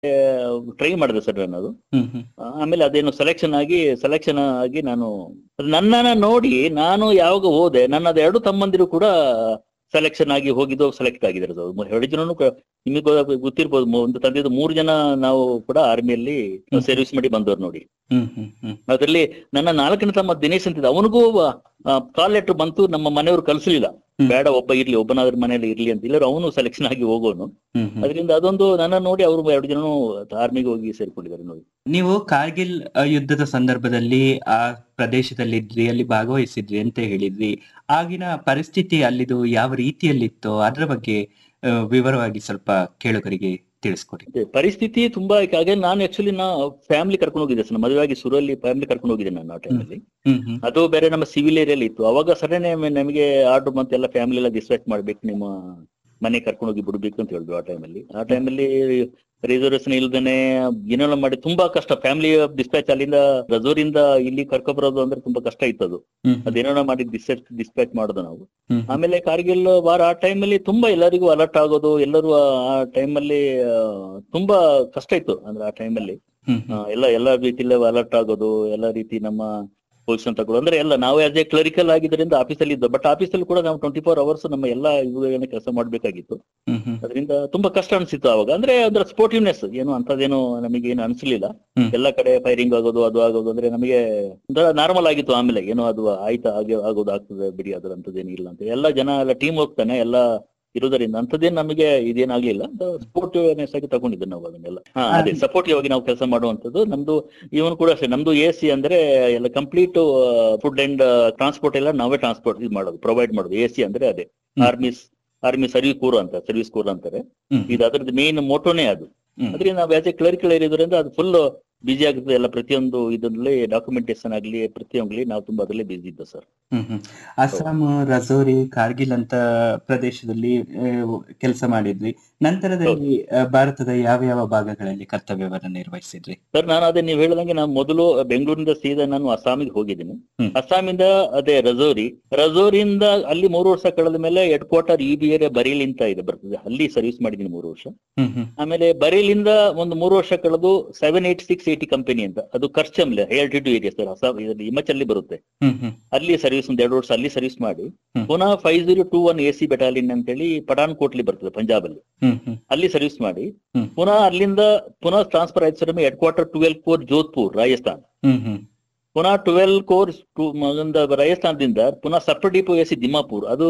Try ಮಾಡಿದೆ sir ನಾನು ಅದು ಹ್ಮ್ ಹ್ಮ್ ಆಮೇಲೆ ಅದೇನು ಸೆಲೆಕ್ಷನ್ ಆಗಿ ಸೆಲೆಕ್ಷನ್ ಆಗಿ ನಾನು ನನ್ನನ್ನ ನೋಡಿ ನಾನು ಯಾವಾಗ ಹೋದೆ ನನ್ನ ಎರಡು ತಮ್ಮಂದಿರು ಕೂಡ ಸೆಲೆಕ್ಷನ್ ಆಗಿ ಹೋಗಿದ್ದು ಸೆಲೆಕ್ಟ್ ಆಗಿದ್ದಾರೆ ಸರ್ ಮು- ಎರಡು ಜನನು ನಿಮಗೆ ಗೊತ್ತಿರ್ಬೋದು ಮು- ಒಂದು ತಂದೆದು ಮೂರು ಜನ ನಾವು ಕೂಡ ಆರ್ಮಿಯಲ್ಲಿ ಸರ್ವಿಸ್ ಮಾಡಿ ಬಂದವರು ನೋಡಿ ಹ್ಮ್ ಹ್ಮ್ ಹ್ಮ್ ಅದರಲ್ಲಿ ನನ್ನ ನಾಲ್ಕನೇ ತಮ್ಮ ದಿನೇಶ್ ಅಂತಿದ್ದ ಅವನಿಗೂ ಕಾಲ್ ಲೆಟರ್ ಬಂತು ನಮ್ಮ ಮನೆಯವರು ಕಳಿಸ್ಲಿಲ್ಲ ಹ್ಮ್. ಬೇಡ ಒಬ್ಬ ಇರ್ಲಿ ಒಬ್ಬನಾದ್ರ ಮನೇಲಿ ಇರ್ಲಿ ಅಂತ ಇಲ್ಲರೂ ಅವನು ಸೆಲೆಕ್ಷನ್ ಆಗಿ ಹೋಗೋನು ಹ್ಮ್ ಹ್ಮ್ ಅದರಿಂದ ಅದೊಂದು ನನ್ನ ನೋಡಿ ಅವರು ಎರಡು ಜನನು ಆರ್ಮಿಗೆ ಹೋಗಿ ಸೇರ್ಕೊಂಡಿದ್ದಾರೆ ನೋಡಿ ನೀವು ಕಾರ್ಗಿಲ್ ಅ, ಯುದ್ಧದ ಸಂದರ್ಭದಲ್ಲಿ ಆ ಪ್ರದೇಶದಲ್ಲಿ ಇದ್ರಿ ಅಲ್ಲಿ ಭಾಗವಹಿಸಿದ್ರಿ ಅಂತ ಹೇಳಿದ್ರಿ ಆಗಿನ ಪರಿಸ್ಥಿತಿ ಅಲ್ಲಿದು ಯಾವ ರೀತಿಯಲ್ಲಿತ್ತು ಅದರ ಬಗ್ಗೆ ಆ, ವಿವರವಾಗಿ ಸ್ವಲ್ಪ ಕೇಳುಗರಿಗೆ ತಿಳಿಸ್ಕೊಡಿ ಅದೇ ಪರಿಸ್ಥಿತಿ ತುಂಬಾ ಹಾಗೆ ನಾನು ಆಕ್ಚುಲಿ ನಾ ಫ್ಯಾಮಿಲಿ ಕರ್ಕೊಂಡು ಹೋಗಿದ್ದೆ ಸರ್ ಮದುವೆಯಾಗಿ ಸುರಲ್ಲಿ ಫ್ಯಾಮಿಲಿ ಕರ್ಕೊಂಡು ಹೋಗಿದ್ದೆ ನಾನು ಆ ಟೈಮಲ್ಲಿ ಹ್ಮ್ ಹ್ಮ್ ಅದು ಬೇರೆ ನಮ್ಮ ಸಿವಿಲ್ ಏರಿಯಲ್ಲಿ ಇತ್ತು ಅವಾಗ ಸಡನ್ ನಮಗೆ ಆರ್ಡರ್ ಬಂತು ಎಲ್ಲ ಫ್ಯಾಮಿಲಿ ಎಲ್ಲ ಡಿಸ್ಟ್ರಾಕ್ಟ್ ಮಾಡ್ಬೇಕು ನಿಮ್ಮ ಮನೆ ಕರ್ಕೊಂಡು ಹೋಗಿ ಬಿಡ್ಬೇಕು ಅಂತ ಹೇಳಿದ್ರು ಆ ಟೈಮಲ್ಲಿ ಆ ಟೈಮಲ್ಲಿ ರಿಸರ್ವೇಶನ್ ಇಲ್ದೇನೆ ಏನೆಲ್ಲ ಮಾಡಿ ತುಂಬಾ ಕಷ್ಟ ಫ್ಯಾಮಿಲಿ ಡಿಸ್ಪ್ಯಾಚ್ ಅಲ್ಲಿಂದ ರಜೋರಿಂದ ಇಲ್ಲಿ ಕರ್ಕೊ ಬರೋದು ಅಂದ್ರೆ ತುಂಬಾ ಕಷ್ಟ ಇತ್ತು ಅದು ಹ್ಮ್ ಅದೇನೋ ಮಾಡಿ ಡಿಸ್ಪ್ಯಾಚ್ ಡಿಸ್ಪ್ಯಾಚ್ ಮಾಡೋದು ನಾವು ಹ್ಮ್ ಆಮೇಲೆ ಕಾರ್ಗಿಲ್ ವಾರ ಆ ಟೈಮಲ್ಲಿ ತುಂಬಾ ಎಲ್ಲರಿಗೂ ಅಲರ್ಟ್ ಆಗೋದು ಎಲ್ಲರೂ ಆ ಟೈಮಲ್ಲಿ ತುಂಬಾ ಕಷ್ಟ ಇತ್ತು ಅಂದ್ರೆ ಆ ಟೈಮಲ್ಲಿ ಹ್ಮ್ ಆ, ಎಲ್ಲ ಎಲ್ಲ ರೀತಿಯಲ್ಲಿ ಅಲರ್ಟ್ ಆಗೋದು ಎಲ್ಲ ರೀತಿ ನಮ್ಮ ಪೊಸಿಷನ್ ತಗೊಳ್ಳೋದು ಅಂದ್ರೆ ಎಲ್ಲ ನಾವು ಆಸ್ ಎ ಕ್ಲರಿಕಲ್ ಆಗಿದ್ದರಿಂದ ಆಫೀಸಲ್ಲಿ ಇದ್ದು ಬಟ್ ಆಫೀಸಲ್ಲಿ ಕೂಡ ನಾವು ಟ್ವೆಂಟಿ ಫೋರ್ ಅವರ್ಸ್ ನಮ್ಮ ಎಲ್ಲ ಇವುಗಳನ್ನ ಕೆಲಸ ಮಾಡ್ಬೇಕಾಗಿತ್ತು ಹ್ಮ್ ಹ್ಮ್ ಅದರಿಂದ ತುಂಬಾ ಕಷ್ಟ ಅನ್ಸಿತ್ತು ಅವಾಗ ಅಂದ್ರೆ ಅದ್ರ ಸ್ಪೋರ್ಟಿವ್ನೆಸ್ ಏನು ಅಂತದೇನು ನಮಗೆ ಏನು ಅನ್ಸಲಿಲ್ಲ ಹ್ಮ್. ಎಲ್ಲ ಕಡೆ ಫೈರಿಂಗ್ ಆಗೋದು ಅದು ಆಗೋದು ಅಂದ್ರೆ ನಮಗೆ ಒಂಥರ ನಾರ್ಮಲ್ ಆಗಿತ್ತು ಆಮೇಲೆ ಏನೋ ಅದು ಆಯ್ತಾ ಹಾಗೆ ಆಗೋದು ಆಗ್ತದೆ ಬಿಡಿ ಅದ್ರ ಅಂತದೇನು ಇಲ್ಲ ಅಂತ ಎಲ್ಲ ಜನ ಎಲ್ಲ ಟೀಮ್ ಹೋಗ್ತಾನೆ ಎಲ್ಲ ಇರೋದರಿಂದ ಅಂತದೇನು ನಮಗೆ ಇದೇನಾಗ್ಲಿಲ್ಲ ಸ್ಪೋರ್ಟಿವ್ನೆಸ್ ಆಗಿ ತಗೊಂಡಿದ್ದೆ ನಾವು ಅದನ್ನೆಲ್ಲ ಹಾ ಅದೇ ಸಪೋರ್ಟಿವ್ ಆಗಿ ನಾವು ಕೆಲಸ ಮಾಡುವಂತದ್ದು ನಮ್ದು ಇವನ್ ಕೂಡ ಅಷ್ಟೇ ನಮ್ದು ಎ ಸಿ ಅಂದ್ರೆ ಎಲ್ಲ ಕಂಪ್ಲೀಟ್ ಫುಡ್ ಅಂಡ್ ಟ್ರಾನ್ಸ್ಪೋರ್ಟ್ ಎಲ್ಲ ನಾವೇ ಟ್ರಾನ್ಸ್ಪೋರ್ಟ್ ಇದು ಮಾಡೋದು ಪ್ರೊವೈಡ್ ಮಾಡೋದು ಎ ಸಿ ಅಂದ್ರೆ ಅದೇ hmm. Armies army service corps ಅಂತ ಸರ್ವಿಸ್ ಕೋರ್ ಅಂತಾರೆ ಹ್ಮ್ ಇದು ಅದ್ರದ್ದು ಮೇನ್ ಮೋಟೋನೇ ಅದು ಹ್ಮ್. ಅದರಿಂದ ನಾವು ಆಸ್ ಎ ಕ್ಲರಿಕಲ್ ಇರೋದ್ರಿಂದ ಅದು ಫುಲ್ ಬಿಜಿ ಆಗುತ್ತೆ ಎಲ್ಲ ಪ್ರತಿಯೊಂದು ಇದರಲ್ಲಿ ಡಾಕ್ಯುಮೆಂಟೇಶನ್ ಆಗ್ಲಿ ಪ್ರತಿಯೊಂದ್ರಲ್ಲಿ ನಾವು ತುಂಬಾ ಅದರಲ್ಲೇ ಬಿಜಿ ಇದ್ದು sir hmm hmm Assam Rajouri Kargil ಅಂತ ಪ್ರದೇಶದಲ್ಲಿ ಕೆಲಸ ಮಾಡಿದ್ರಿ ನಂತರದಲ್ಲಿ ಆ, ಭಾರತದ ಯಾವ ಯಾವ ಭಾಗಗಳಲ್ಲಿ ಕರ್ತವ್ಯವನ್ನು ನಿರ್ವಹಿಸಿದ್ರಿ ಸರ್ ನಾನು ಅದೇ ನೀವು ಹೇಳ್ದಂಗೆ ನಾನು ಮೊದಲು ಬೆಂಗಳೂರಿಂದ ಸೀದಾ ನಾನು ಅಸ್ಸಾಮಿಗೆ ಹೋಗಿದ್ದೀನಿ ಹ್ಮ್. ಅಸ್ಸಾಮಿಂದ ಅದೇ ರಜೋರಿ ರಜೋರಿಯಿಂದ ಅಲ್ಲಿ ಮೂರು ವರ್ಷ ಕಳೆದ ಮೇಲೆ headquarter E B area Bareilly ಅಂತ ಇದೆ ಬರ್ತದೆ ಅಲ್ಲಿ ಸರ್ವಿಸ್ ಮಾಡಿದ್ದೀನಿ ಮೂರು ವರ್ಷ ಹ್ಮ್ ಹ್ಮ್ ಆಮೇಲೆ ಬರೇಲಿಂದ ಒಂದು ಮೂರು ವರ್ಷ ಕಳೆದು seven eight six eighty company ಅಂತ ಅದು ಖರ್ಚಮ್ಲೆ ಹೇರ್ ಟು ಏರಿಯಾ ಸರ್ ಅಸ್ಸಾಂ ಇದರಲ್ಲಿ ಹಿಮಾಚಲ್ಲಿ ಬರುತ್ತೆ ಹ್ಮ್ ಹ್ಮ್ ಅಲ್ಲಿ ಸರ್ವಿಸ್ ಒಂದು ಎರಡು ವರ್ಷ ಅಲ್ಲಿ ಸರ್ವಿಸ್ ಮಾಡಿ ಹ್ಮ್. ಪುನಃ five zero two one A C battalion ಅಂತೇಳಿ ಪಠಾನ್ ಕೋಟ್ಲಿ ಬರ್ತದೆ ಪಂಜಾಬ್ ಅಲ್ಲಿ ಹ್ಮ್ ಹ್ಮ್ ಅಲ್ಲಿ ಸರ್ವಿಸ್ ಮಾಡಿ ಹ್ಮ್. ಪುನಃ ಅಲ್ಲಿಂದ ಪುನಃ ಟ್ರಾನ್ಸ್ಫರ್ ಆಯ್ತು sir headquarter twelve corps Jodhpur Rajasthan hmm hmm ಪುನಃ ಟ್ವೆಲ್ ಕೋರ್ ರಾಜಸ್ಥಾನದಿಂದ ಪುನಃ ಸಪ್ರ ಡಿಪೋ ಎ ಸಿ ದಿಮಾಪುರ್ ಅದು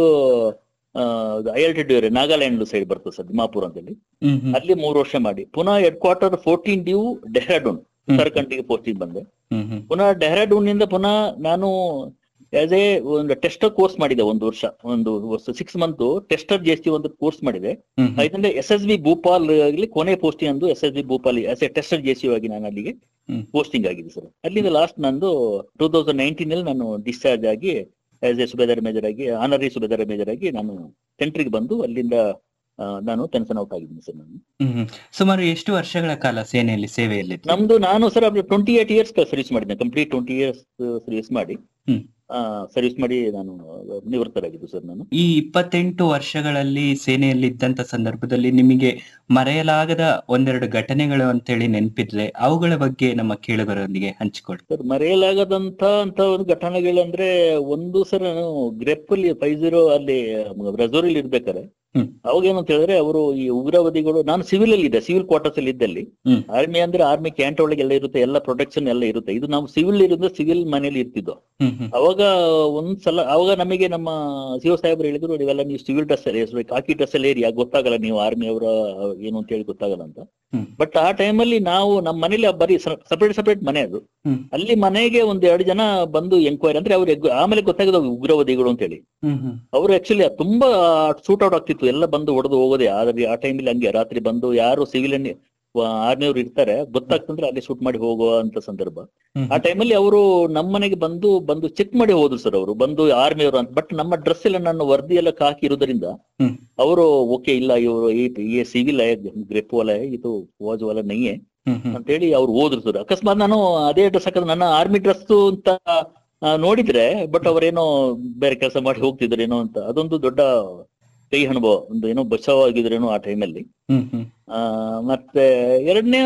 I L T Nagaland side ಬರ್ತದೆ ಸರ್ ದಿಮಾಪುರ್ ಅಂತೇಳಿ ಹ್ಮ್ ಹ್ಮ್ ಅಲ್ಲಿ ಮೂರು ವರ್ಷ ಮಾಡಿ ಪುನಃ ಹೆಡ್ ಕ್ವಾರ್ಟರ್ ಫೋರ್ಟೀನ್ ಡ್ಯೂ ಡೆಹ್ರಾಡೂನ್ ಹ್ಮ್. ಉತ್ತರಾಖಂಡಿಗೆ ಪೋಸ್ಟಿಂಗ್ ಬಂದೆ ಹ್ಮ್ ಹ್ಮ್ ಪುನಃ ಡೆಹ್ರಾಡೂನ್ ನಿಂದ ಪುನಃ ನಾನು ಆಸ್ ಎ ಒಂದು ಟೆಸ್ಟರ್ ಕೋರ್ಸ್ ಮಾಡಿದೆ ಒಂದು ವರ್ಷ ಒಂದು six month tester G S T ಒಂದು ಕೋರ್ಸ್ ಮಾಡಿದೆ ಹ್ಮ್ ಹ್ಮ್ ಅದರಿಂದ ಎಸ್ ಎಸ್ ಬಿ ಭೂಪಾಲ್ ಅಲ್ಲಿ ಕೊನೆ ಪೋಸ್ಟಿಂಗ್ ಅಂದು S S B Bhopal as a tester J C ಆಗಿ ನಾನು ಅಲ್ಲಿಗೆ ಹ್ಮ್. ಪೋಸ್ಟಿಂಗ್ ಆಗಿದೆ ಸರ್ ಅಲ್ಲಿಂದ ಲಾಸ್ಟ್ ನಂದು ಟೂ ತೌಸಂಡ್ ನೈನ್ಟೀನ್ ಅಲ್ಲಿ ನಾನು ಡಿಸ್ಚಾರ್ಜ್ ಆಗಿ ಆಸ್ ಎ ಸುಬೇದಾರ್ ಮೇಜರ್ ಆಗಿ ಆನರಿ ಸುಬೇದಾರ್ ಮೇಜರ್ ಆಗಿ ನಾನು ಸೆಂಟ್ರಿಗೆ ಬಂದು ಅಲ್ಲಿಂದ ಆ, ನಾನು ಟೆನ್ಷನ್ ಔಟ್ ಆಗಿದ್ದೀನಿ ಸರ್ ನಾನು ಹ್ಮ್ ಹ್ಮ್. ಸುಮಾರು ಎಷ್ಟು ವರ್ಷಗಳ ಕಾಲ ಸೇನೆಯಲ್ಲಿ ಸೇವೆಯಲ್ಲಿ ನಮ್ದು ನಾನು sir twenty eight years service ಮಾಡಿದ್ದೆ ಕಂಪ್ಲೀಟ್ ಟ್ವೆಂಟಿ ಇಯರ್ಸ್ ಸರ್ವಿಸ್ ಮಾಡಿ ಹ್ಮ್. ಸರ್ವಿಸ್ ಮಾಡಿ ನಾನು ನಿವೃತ್ತರಾಗಿದ್ದು ಸರ್ ನಾನು ಈ ಇಪ್ಪತ್ತೆಂಟು ವರ್ಷಗಳಲ್ಲಿ ಸೇನೆಯಲ್ಲಿ ಇದ್ದಂತ ಸಂದರ್ಭದಲ್ಲಿ ನಿಮಗೆ ಮರೆಯಲಾಗದ ಒಂದೆರಡು ಘಟನೆಗಳು ಅಂತೇಳಿ ನೆನಪಿದ್ರೆ ಅವುಗಳ ಬಗ್ಗೆ ನಮ್ಮ ಕೇಳುಗರೊಂದಿಗೆ ಹಂಚಿಕೊಳ್ಳಿ ಸರ್ ಮರೆಯಲಾಗದಂತ ಅಂತ ಒಂದು ಘಟನೆಗಳಂದ್ರೆ ಒಂದು ಸರ್ ನಾನು ಗ್ರೆಪ್ಪಲ್ಲಿ ಫೈವ್ ಜೀರೋ ಅಲ್ಲಿ ರಜೋರಿಲಿ ಇರ್ಬೇಕಾರೆ ಹ್ಮ್. ಅವಾಗ ಏನಂತ ಹೇಳಿದ್ರೆ ಅವರು ಈ ಉಗ್ರವಾದಿಗಳು ನಾನು ಸಿವಿಲ್ ಅಲ್ಲಿ ಇದ್ದೆ ಸಿವಿಲ್ ಕ್ವಾರ್ಟರ್ಸ್ ಅಲ್ಲಿ ಇದ್ದಲ್ಲಿ ಹ್ಮ್. ಆರ್ಮಿ ಅಂದ್ರೆ ಆರ್ಮಿ ಕ್ಯಾಂಟ್ ಒಳಗೆ ಎಲ್ಲ ಇರುತ್ತೆ ಎಲ್ಲ ಪ್ರೊಟೆಕ್ಷನ್ ಎಲ್ಲ ಇರುತ್ತೆ ಇದು ನಾವು ಸಿವಿಲ್ ಇರೋದು ಸಿವಿಲ್ ಮನೇಲಿ ಇರ್ತಿದ್ದೋ ಹ್ಮ್ ಹ್ಮ್ ಅವಾಗ ಒಂದ್ಸಲ ಅವಾಗ ನಮಗೆ ನಮ್ಮ ಸಿಒ ಸಾಹೇಬ್ರು ಹೇಳಿದ್ರು ನೀವೆಲ್ಲ ನೀವು ಸಿವಿಲ್ ಡ್ರೆಸ್ ಅಲ್ಲಿ ಕಾಕಿ ಡ್ರೆಸ್ ಅಲ್ಲಿ ಏರಿ ಗೊತ್ತಾಗಲ್ಲ ನೀವು ಆರ್ಮಿ ಅವರ ಏನು ಅಂತ ಹೇಳಿ ಗೊತ್ತಾಗಲ್ಲ ಅಂತ ಹ್ಮ್. ಬಟ್ ಆ ಟೈಮಲ್ಲಿ ನಾವು ನಮ್ಮ ಮನೇಲಿ ಬರೀ ಸಪರೇಟ್ ಸಪರೇಟ್ ಮನೆ ಅದು ಹ್ಮ್. ಅಲ್ಲಿ ಮನೆಗೆ ಒಂದ್ ಎರಡು ಜನ ಬಂದು ಎಂಕ್ವೈರಿ ಅಂದ್ರೆ ಅವ್ರು ಎಗ್- ಆಮೇಲೆ ಗೊತ್ತಾಗದ ಉಗ್ರವಾದಿಗಳು ಅಂತ ಹೇಳಿ ಹ್ಮ್ ಹ್ಮ್ ಅವರು ಆಕ್ಚುಲಿ ತುಂಬಾ ಸೂಟ್ ಔಟ್ ಆಗ್ತಿತ್ತು ಎಲ್ಲ ಬಂದು ಹೊಡೆದು ಹೋಗೋದೆ ಆದ್ರೆ ಆ ಟೈಮಲ್ಲಿ ಹಂಗೆ ರಾತ್ರಿ ಬಂದು ಯಾರು ಸಿವಿಲಿಯನ್ ಆರ್ಮಿ ಅವ್ರು ಇರ್ತಾರೆ ಗೊತ್ತಾಗ್ತಂದ್ರೆ ಅಲ್ಲಿ ಶೂಟ್ ಮಾಡಿ ಹೋಗುವ ಅಂತ ಸಂದರ್ಭ ಹ್ಮ್ ಆ ಟೈಮಲ್ಲಿ ಅವರು ನಮ್ಮ ಮನೆಗೆ ಬಂದು ಬಂದು ಚೆಕ್ ಮಾಡಿ ಹೋದ್ರು ಸರ್ ಅವರು ಬಂದು ಆರ್ಮಿ ಅವರು ಅಂತ ಬಟ್ ನಮ್ಮ ಡ್ರೆಸ್ ಎಲ್ಲ ನನ್ನ ವರದಿ ಎಲ್ಲ ಹಾಕಿ ಇರೋದ್ರಿಂದ ಹ್ಮ್. ಅವರು ಓಕೆ ಇಲ್ಲ ಇವರು ಈ ಸಿವಿಲ್ ಗ್ರೆಪ್ ವಾಲ ಇದು ವಾಜ್ ವಾಲ ನಯ್ಯೆ ಹ್ಮ್ ಹ್ಮ್ ಅಂತ ಹೇಳಿ ಅವ್ರು ಹೋದ್ರು ಸರ್ ಅಕಸ್ಮಾತ್ ನಾನು ಅದೇ ಡ್ರೆಸ್ ಹಾಕಿದ್ರೆ ನನ್ನ ಆರ್ಮಿ ಡ್ರೆಸ್ ಅಂತ ಆ, ನೋಡಿದ್ರೆ ಬಟ್ ಅವರೇನೋ ಬೇರೆ ಕೆಲಸ ಮಾಡಿ ಹೋಗ್ತಿದ್ರೇನೋ ಅಂತ ಅದೊಂದು ದೊಡ್ಡ ಕೈ ಅನುಭವ ಒಂದು ಏನೋ ಬಚಾವ್ ಆಗಿದ್ರೇನೋ ಆ ಟೈಮಲ್ಲಿ ಹ್ಮ್ ಹ್ಮ್ ಆ ಮತ್ತೆ ಎರಡನೇ